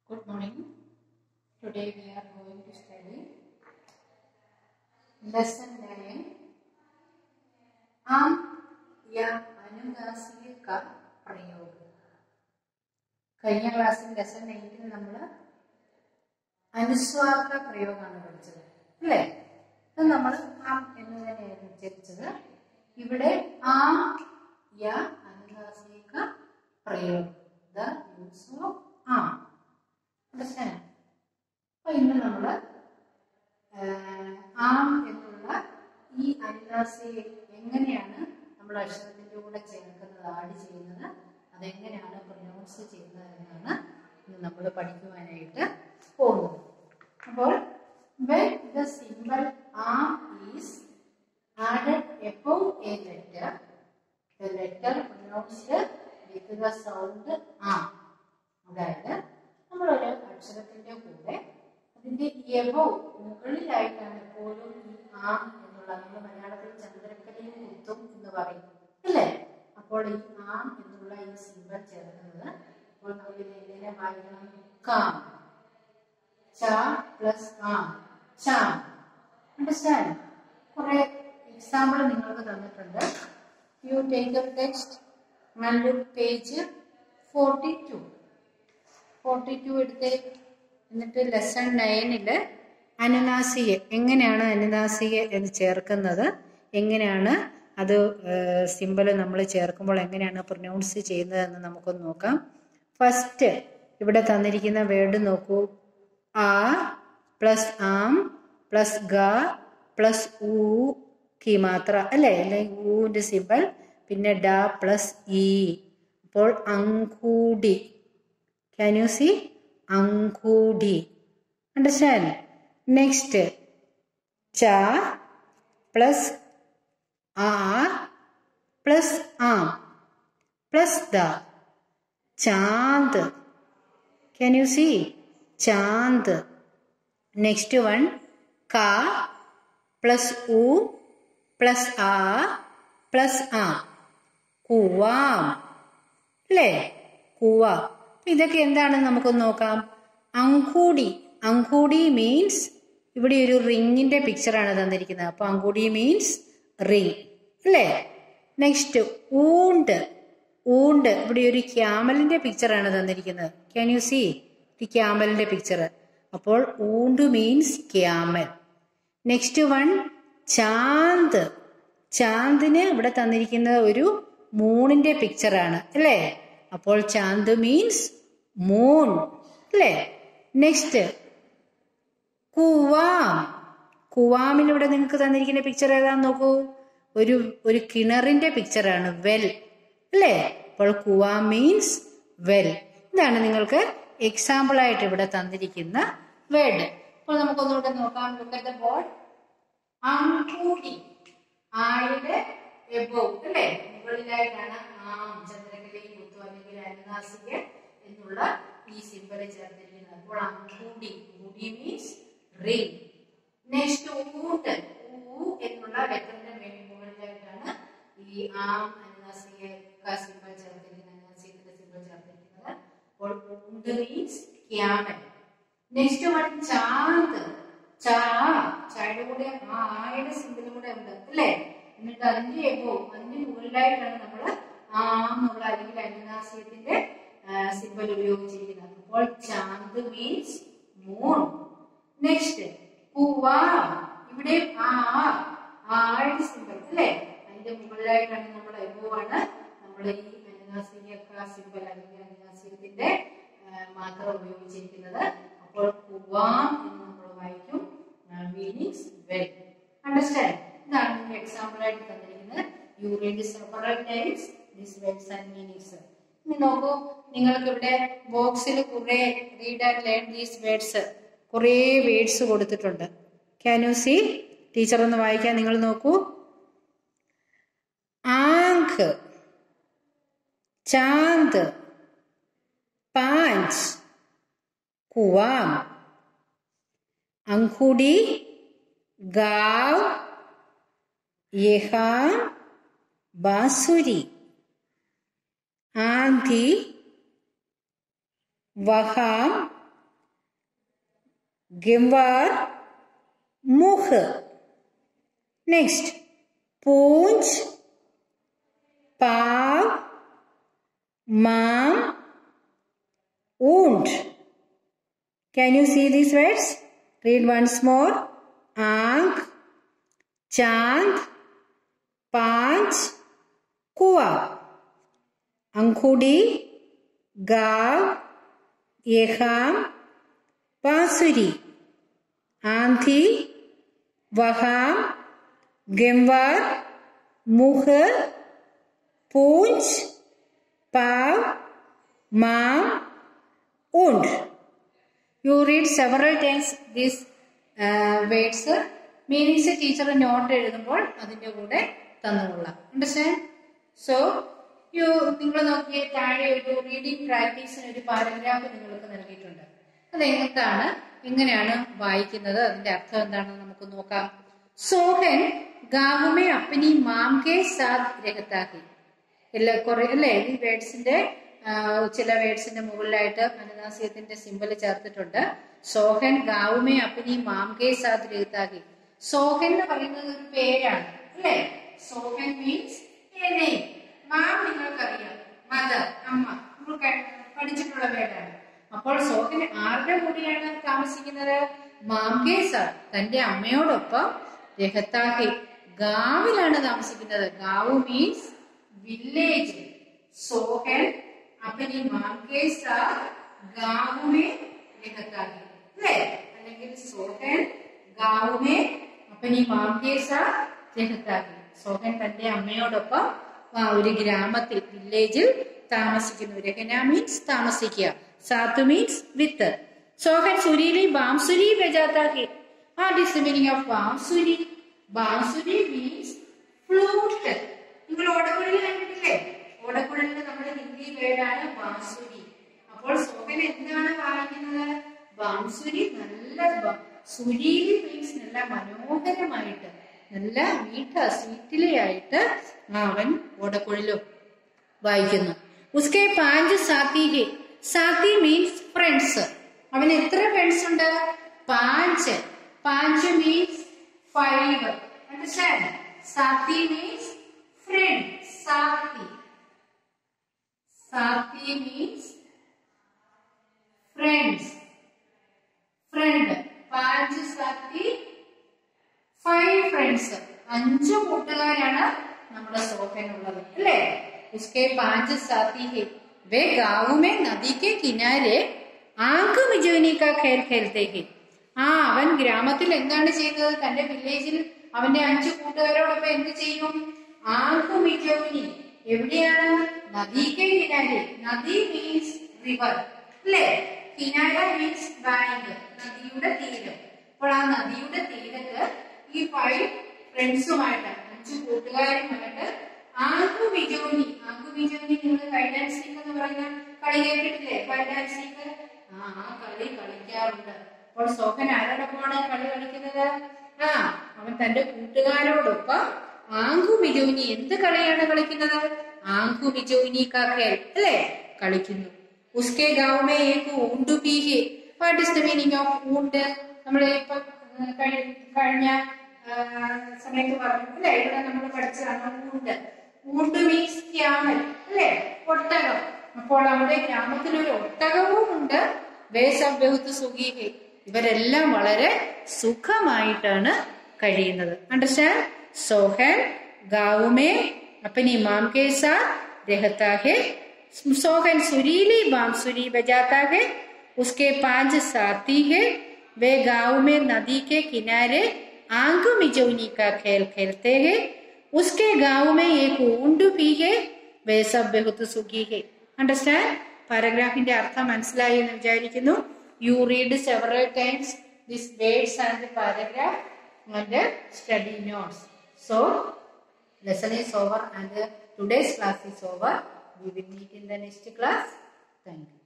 Good morning. Today we are going to study lesson 9 आम या അനുനാസിക का പ്രയോഗ കഴിഞ്ഞ ക്ലാസ്സിൽ ലെസൺ നയൻറ്റിൽ നമ്മൾ അനുസ്വാർഗ പ്രയോഗമാണ് പഠിച്ചത് അല്ലേ ഇത് നമ്മൾ ആം എന്ന് തന്നെയായിരുന്നു ഉച്ചരിച്ചത് ഇവിടെ ആം യ അനുനാസിക പ്രയോഗം the use of um understand അപ്പൊ ഇന്ന് നമ്മൾ ആം എന്നുള്ള ഈ അനുനാസിയെ എങ്ങനെയാണ് നമ്മൾ അക്ഷരത്തിന്റെ കൂടെ ചേർക്കുന്നത് ആഡ് ചെയ്യുന്നത് അതെങ്ങനെയാണ് പ്രൊനൗൺസ് ചെയ്യുന്നത് എന്നാണ് ഇന്ന് നമ്മൾ പഠിക്കുവാനായിട്ട് പോകുന്നത് അപ്പോൾ when the symbol arm is added above a letter the letter pronounced with the sound arm അതായത് നമ്മളൊരു അക്ഷരത്തിന്റെ കൂടെ അതിന്റെ എബോ മുകളിലായിട്ടാണ് എപ്പോഴും ഈ ആം എന്നുള്ള നമ്മൾ മലയാളത്തിൽ ചന്ദ്രക്കലയും കുത്തും എന്ന് പറയും അല്ലേ അപ്പോൾ ഈ ആം എന്നുള്ള ഈ സിമ്പൽ ചേർക്കുന്നത് അപ്പോൾ നമ്മൾ ഇത് എങ്ങനെ വായിക്കണം കാം ച പ്ലസ് ആം ചാം അണ്ടർസ്റ്റാൻഡ് കുറെ എക്സാമ്പിൾ നിങ്ങൾക്ക് തന്നിട്ടുണ്ട് you take a text and look page forty two forty two എടുത്ത് എന്നിട്ട് ലെസൺ നയനില് അനുനാസിക എങ്ങനെയാണ് അനുനാസിക എന്ന് ചേർക്കുന്നത് എങ്ങനെയാണ് അത് സിമ്പിൾ നമ്മൾ ചേർക്കുമ്പോൾ എങ്ങനെയാണ് പ്രൊനൗൺസ് ചെയ്യുന്നത് എന്ന് നമുക്കൊന്ന് നോക്കാം ഫസ്റ്റ് ഇവിടെ തന്നിരിക്കുന്ന വേർഡ് നോക്കൂ ആ പ്ലസ് ആം പ്ലസ് ഗ പ്ലസ് ഊ കി മാത്ര അല്ലേ അല്ലെങ്കിൽ ഊവിൻ്റെ സിമ്പിൾ പിന്നെ ഡ പ്ലസ് ഇ അപ്പോൾ അങ്കൂടി Can you see? Angudi. Understand? Next. Cha plus a plus am plus the chand. Can you see? Chand. Next one. Ka plus u plus a plus am. Kuvam. അല്ലേ കൂവ ഇതൊക്കെ എന്താണെന്ന് നമുക്കൊന്ന് നോക്കാം അങ്കൂടി അങ്കൂടി means ഇവിടെ ഒരു റിങ്ങിന്റെ പിക്ചറാണ് തന്നിരിക്കുന്നത് അപ്പൊ അങ്കൂടി മീൻസ് റിങ് അല്ലേ നെക്സ്റ്റ് ഊണ്ട് ഊണ്ട് ഇവിടെ ഒരു ക്യാമലിന്റെ പിക്ചറാണ് തന്നിരിക്കുന്നത് ക്യാൻ യു സി ഒരു ക്യാമലിന്റെ പിക്ചർ അപ്പോൾ ഊണ്ട് മീൻസ് ക്യാമൽ നെക്സ്റ്റ് വൺ ചാന്ത് ചാന്തിന് ഇവിടെ തന്നിരിക്കുന്നത് ഒരു മൂണിന്റെ പിക്ചറാണ് അല്ലേ അപ്പോൾ ചാന്ത് മീൻസ് മൂൺ അല്ലേ നെക്സ്റ്റ് കുവാം കുവാമിന് ഇവിടെ നിങ്ങൾക്ക് തന്നിരിക്കുന്ന പിക്ചർ ഏതാന്ന് നോക്കൂ ഒരു ഒരു കിണറിന്റെ പിക്ചറാണ് വെൽ അല്ലേ അപ്പോൾ കുവാം മീൻസ് വെൽ ഇതാണ് നിങ്ങൾക്ക് എക്സാമ്പിൾ ആയിട്ട് ഇവിടെ തന്നിരിക്കുന്ന വേർഡ് അപ്പോൾ നമുക്കൊന്നുകൂടെ നോക്കാം ലുക്ക് അറ്റ് ദ ബോർഡ് അങ്കൂടി ആയുടെ എബോവ് അല്ലേ മുകളിലായിട്ടാണ് ആം ചന്ദ്രകലയും കുത്തു അല്ലെങ്കിൽ അനുനാസിക എന്നുള്ള ഈ സിമ്പൽ ചേർത്തിരിക്കുന്നത് അപ്പോൾ അങ്കൂടി കൂടി മീൻസ് റിംഗ് നെക്സ്റ്റ് ഊട്ട് ഊ എന്നുള്ള ലെറ്ററിന്റെ മുകളിലായിട്ടാണ് ഈ ആം അനുനാസിക സിമ്പൽ ചേർത്തിരിക്കുന്നത് അനുനാസികത്തിന്റെ സിമ്പൽ ചേർത്തിരിക്കുന്നത് അപ്പോൾ ഊണ്ട് മീൻസ് ക്യാമൽ നെക്സ്റ്റ് വൺ ചാന്ത് ചാ ചായയുടെ കൂടെ ആ ആയുടെ സിമ്പിളും കൂടെ ഉണ്ട് അല്ലേ എന്നിട്ട് അതിന്റെ എബോ അതിന്റെ മുകളിലായിട്ടാണ് നമ്മൾ ആ എന്നുള്ള അല്ലെങ്കിൽ അനുനാസികത്തിന്റെ സിമ്പൽ ഉപയോഗിച്ചിരിക്കുന്നത് അപ്പോൾ ചാന്ത് മീൻസ് മൂൺ നെക്സ്റ്റ് കുവാ ഇവിടെ ആ ആയുടെ സിമ്പൽ അല്ലേ അതിന്റെ മുകളിലായിട്ടാണ് നമ്മൾ എബോ ആണ് നമ്മൾ ഈ അനുനാസിക സിമ്പൽ അല്ലെങ്കിൽ അനുനാസികത്തിന്റെ മാത്രം ഉപയോഗിച്ചിരിക്കുന്നത് അപ്പോൾ കുവാം എന്ന് നമ്മൾ വായിക്കും മീനിങ്സ് വെൽ അണ്ടർസ്റ്റാൻഡ് ഇതാണ് നിങ്ങൾക്ക് എക്സാമ്പിൾ ആയിട്ട് തന്നിരിക്കുന്നത് you read separate times this words and meanings ഇനി നോക്കൂ നിങ്ങൾക്ക് ഇവിടെ ബോക്സിൽ കുറെ read and learn these words കുറേ വേർഡ്സ് കൊടുത്തിട്ടുണ്ട് ക്യാൻ യു സി ടീച്ചർ ഒന്ന് വായിക്കാൻ നിങ്ങൾ നോക്കൂ ആങ്ക് ചാന്ത് പാഞ്ച് കുവാം അങ്കുടി ഗാവ് യഹാം ബാസുരി ആന്ധി വഹാം ഗംവാർ മുഹ് നെക്സ്റ്റ് പൂഞ്ച് പാവ് മാം ഊണ്ട് Can you see these words? Read once more. Aank, Chand, Panch, Kua. Ankhudi, Gav, Yeham, Basuri. Anthi, Vaham, Gemvar, Muh, Poonch, Pav, Mam, Und. You read several times these words meanings teacher note എഴുതുമ്പോൾ അതിന്റെ കൂടെ തന്നുകൊള്ളാം understand so you നിങ്ങൾ നോക്കിയ താഴെ ഒരു reading പ്രാക്ടീസിന് ഒരു paragraph നിങ്ങൾക്ക് നൽകിയിട്ടുണ്ട് അത് എന്താണ് എങ്ങനെയാണ് വായിക്കുന്നത് അതിന്റെ അർത്ഥം എന്താണെന്ന് നമുക്ക് നോക്കാം സോഹൻ ഗാവുമേ അപ്പനി മാം കെ സാദ് രഹത്താക്കി എല്ലാ കുറെ അല്ലേ ഈ വേർഡ്സിന്റെ ചില വേർഡ്സിന്റെ മുകളിലായിട്ട് അനുനാസികത്തിന്റെ സിമ്പൽ ചേർത്തിട്ടുണ്ട് സോഹൻ ഗാവുമേ അപ്പനി മാം കെ സാദ് രഹത്താക്കി സോഹൻ എന്ന് പറയുന്നത് ഒരു പേരാണ് അല്ലേ സോഹൻ മീൻസ് മാം നിങ്ങൾക്കറിയാം മദർ അമ്മ നമ്മൾ പഠിച്ചിട്ടുള്ള പേരാണ് അപ്പോൾ സോഹൻ ആരുടെ കൂടെയാണ് താമസിക്കുന്നത് മാം കെ സാദ് തന്റെ അമ്മയോടൊപ്പം രഹത്താഹി ഗാവിലാണ് താമസിക്കുന്നത് ഗാവു മീൻസ് വില്ലേജ് सोहन अपनी मां के साथ गांव में रहता है അല്ലേ അല്ലെങ്കിൽ സോഹൻ ഗാവ് മേ അപ്പനി മാം കെ സാത്ത് രഹത്താ ഹെ സോഹൻ തന്റെ അമ്മയോടൊപ്പം ആ, ഒരു ഗ്രാമത്തിൽ വില്ലേജിൽ താമസിക്കുന്നു രഹന മീൻസ് താമസിക്കുക സാത്ത് മീൻസ് വിത്ത് സോഹൻ സുരീലി ബാംസുരി ബജാത്താഹി what is the meaning of ബാംസുരി ബാംസുരി മീൻസ് ഫ്ലൂട്ട് നിങ്ങൾ ഓടക്കുഴലിൽ കണ്ടിട്ടില്ലേ ഓടക്കുഴലിൽ നമ്മുടെ ഹിന്ദി പേരാണ് ബാംസുരി അപ്പോൾ സോഹൻ എന്താണ് വായിക്കുന്നത് ബാംസുരി നല്ല ബ- സുരീലി മീൻസ് നല്ല മനോഹരമായിട്ട് നല്ല മീഠ സ്വീറ്റിലെയായിട്ട് അവൻ ഓടക്കുഴലും വായിക്കുന്നു ഉസ്കെ പാഞ്ച് സാത്തി ഹെ സാത്തി മീൻസ് ഫ്രണ്ട്സ് അവന് എത്ര ഫ്രണ്ട്സ് ഉണ്ട് പാഞ്ച് പാഞ്ച് മീൻസ് ഫൈവ് അണ്ടർസ്റ്റാൻഡ് സാത്തി മീൻസ് ഫ്രണ്ട് സാത്തി സാത്തി മീൻസ് ഫ്രണ്ട്സ് ഫ്രണ്ട് പാഞ്ച് സാത്തി ഫൈവ് ഫ്രണ്ട്സ് അഞ്ചു കൂട്ടുകാരാണ് നമ്മുടെ സോഹനുള്ളത് അല്ലേ ഉസ്കെ പാഞ്ച് സാത്തി ഹെ വേ ഗാവ് മേ നദി കെ കിനാരെ ആങ്ക് മിജോനി കാ ഖേൽ ഖേൽത്തെ ഹെ ആ അവൻ ഗ്രാമത്തിൽ എന്താണ് ചെയ്യുന്നത് തന്റെ വില്ലേജിൽ അവന്റെ അഞ്ചു കൂട്ടുകാരോടൊപ്പം എന്ത് ചെയ്യും ആങ്ക് മിജോനി എവിടെയാണ് നദി കെ കിനാരെ നദി മീൻസ് റിവർ അല്ലേ കിനാര മീൻസ് ബാങ്ക് നദിയുടെ തീരം അപ്പോൾ ആ നദിയുടെ തീരത്ത് ഈ ഫൈവ് ഫ്രണ്ട്സുമായിട്ട് അഞ്ചു കൂട്ടുകാരുമായിട്ട് ആങ്കു ബിജോനി ആങ്കു ബിജോനി നിങ്ങൾ കൈഡാൻസ് ലീഗ് എന്ന് പറയുന്ന കളി കേട്ടിട്ടില്ലേ കൈഡാൻസ് ലീഗ് ആ ആ കളി കളിക്കാറുണ്ട് അപ്പോൾ സോഹൻ ആരോടൊപ്പമാണ് കളി കളിക്കുന്നത് ആ അവൻ തന്റെ കൂട്ടുകാരോടൊപ്പം ആങ്കു ബിജോനി എന്ത് കളിയാണ് കളിക്കുന്നത് ആങ്കു ബിജോനി കാക്കേൽ അല്ലേ കളിക്കുന്നു ഉസ്കെ ഗാവ് മേ ഏക് ഊണ്ട് പി ഹെ what is the meaning of ഊണ്ട് നമ്മൾ ഇപ്പൊ ഏഹ്, കഴി- കഴിഞ്ഞ ആ, സമയത്ത് പറഞ്ഞു അല്ലെ ഇവിടെ നമ്മൾ പഠിച്ചതാണ് ഊണ്ട് ഊണ്ട് മീൻസ് ക്യാമൽ അല്ലെ ഒട്ടകം അപ്പോൾ അവിടെ ഗ്രാമത്തിൽ ഒരു ഒട്ടകവും ഉണ്ട് വേസബ് ബഹുത്ത് സുഖീഹെ ഇവരെല്ലാം വളരെ സുഖമായിട്ടാണ് കഴിയുന്നത് അണ്ടർസ്റ്റാൻഡ് സോഹൻ ഗാവുമേ अपनी माम के साथ रहता है सोहन सुरीली बांसुरी बजाता है उसके पांच साथी है वे गांव में नदी के किनारे आंग मिजौनी का खेल खेलते हैं उसके गांव में एक ऊंट भी है वे सब बहुत सुखी है അണ്ടർസ്റ്റാൻഡ് പാരഗ്രാഫിന്റെ അർത്ഥം മനസ്സിലായി എന്ന് വിചാരിക്കുന്നു you read several times this words and paragraph and study notes so lesson is over and uh, today's class is over. We will meet in the next class. Thank you.